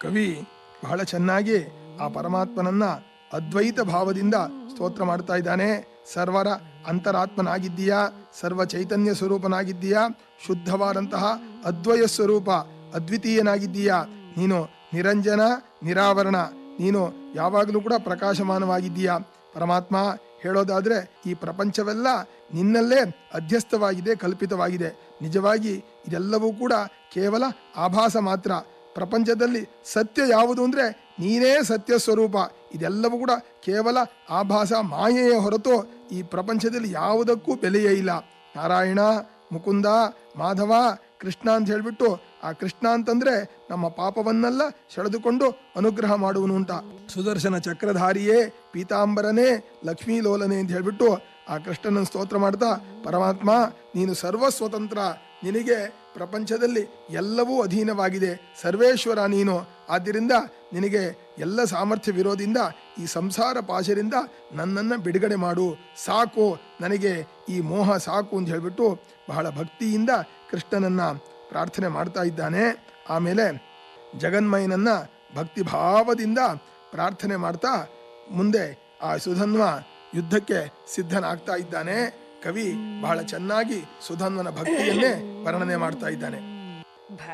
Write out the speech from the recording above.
ಕವಿ ಬಹಳ ಚೆನ್ನಾಗಿ ಆ ಪರಮಾತ್ಮನನ್ನ ಅದ್ವೈತ ಭಾವದಿಂದ ಸ್ತೋತ್ರ ಮಾಡ್ತಾ ಇದ್ದಾನೆ ಸರ್ವರ ಅಂತರಾತ್ಮನಾಗಿದ್ದೀಯಾ ಸರ್ವ ಚೈತನ್ಯ ಸ್ವರೂಪನಾಗಿದ್ದೀಯಾ ಶುದ್ಧವಾದಂತಹ ಅದ್ವಯ ಸ್ವರೂಪ ಅದ್ವಿತೀಯನಾಗಿದ್ದೀಯಾ ನೀನು ನಿರಂಜನ ನಿರಾವರಣ ನೀನು ಯಾವಾಗಲೂ ಕೂಡ ಪ್ರಕಾಶಮಾನವಾಗಿದ್ದೀಯಾ ಪರಮಾತ್ಮ ಹೇಳೋದಾದ್ರೆ ಈ ಪ್ರಪಂಚವೆಲ್ಲ ನಿನ್ನಲ್ಲೇ ಅಧ್ಯಸ್ಥವಾಗಿದೆ ಕಲ್ಪಿತವಾಗಿದೆ ನಿಜವಾಗಿ ಇದೆಲ್ಲವೂ ಕೂಡ ಕೇವಲ ಆಭಾಸ ಮಾತ್ರ ಪ್ರಪಂಚದಲ್ಲಿ ಸತ್ಯ ಯಾವುದು ಅಂದ್ರೆ ನೀನೇ ಸತ್ಯ ಸ್ವರೂಪ ಇದೆಲ್ಲವೂ ಕೂಡ ಕೇವಲ ಆಭಾಸ ಮಾಯೆಯ ಹೊರತು ಈ ಪ್ರಪಂಚದಲ್ಲಿ ಯಾವುದಕ್ಕೂ ಬೆಲೆಯೇ ಇಲ್ಲ ನಾರಾಯಣ ಮುಕುಂದ ಮಾಧವ ಕೃಷ್ಣ ಅಂತ ಹೇಳ್ಬಿಟ್ಟು ಆ ಕೃಷ್ಣ ಅಂತಂದ್ರೆ ನಮ್ಮ ಪಾಪವನ್ನೆಲ್ಲ ಸೆಳೆದುಕೊಂಡು ಅನುಗ್ರಹ ಮಾಡುವನು ಅಂತ ಸುದರ್ಶನ ಚಕ್ರಧಾರಿಯೇ ಪೀತಾಂಬರನೇ ಲಕ್ಷ್ಮೀ ಲೋಲನೆ ಅಂತ ಹೇಳ್ಬಿಟ್ಟು ಆ ಕೃಷ್ಣನ ಸ್ತೋತ್ರ ಮಾಡ್ತಾ ಪರಮಾತ್ಮ ನೀನು ಸರ್ವ ಸ್ವತಂತ್ರ ನಿನಗೆ ಪ್ರಪಂಚದಲ್ಲಿ ಎಲ್ಲವೂ ಅಧೀನವಾಗಿದೆ ಸರ್ವೇಶ್ವರ ನೀನು ಆದ್ದರಿಂದ ನಿನಗೆ ಎಲ್ಲ ಸಾಮರ್ಥ್ಯವಿರೋದ್ರಿಂದ ಈ ಸಂಸಾರ ಪಾಶರಿಂದ ನನ್ನನ್ನು ಬಿಡುಗಡೆ ಮಾಡು ಸಾಕು ನನಗೆ ಈ ಮೋಹ ಸಾಕು ಅಂತ ಹೇಳ್ಬಿಟ್ಟು ಬಹಳ ಭಕ್ತಿಯಿಂದ ಕೃಷ್ಣನನ್ನ ಪ್ರಾರ್ಥನೆ ಮಾಡ್ತಾ ಇದ್ದಾನೆ ಆಮೇಲೆ ಜಗನ್ಮಯನನ್ನ ಭಕ್ತಿ ಭಾವದಿಂದ ಪ್ರಾರ್ಥನೆ ಮಾಡ್ತಾ ಮುಂದೆ ಆ ಸುಧನ್ವ ಯುದ್ಧಕ್ಕೆ ಸಿದ್ಧನಾಗ್ತಾ ಇದ್ದಾನೆ ಕವಿ ಬಹಳ ಚೆನ್ನಾಗಿ ಸುಧನ್ವನ ಭಕ್ತಿಯನ್ನೇ ವರ್ಣನೆ ಮಾಡ್ತಾ ಇದ್ದಾನೆ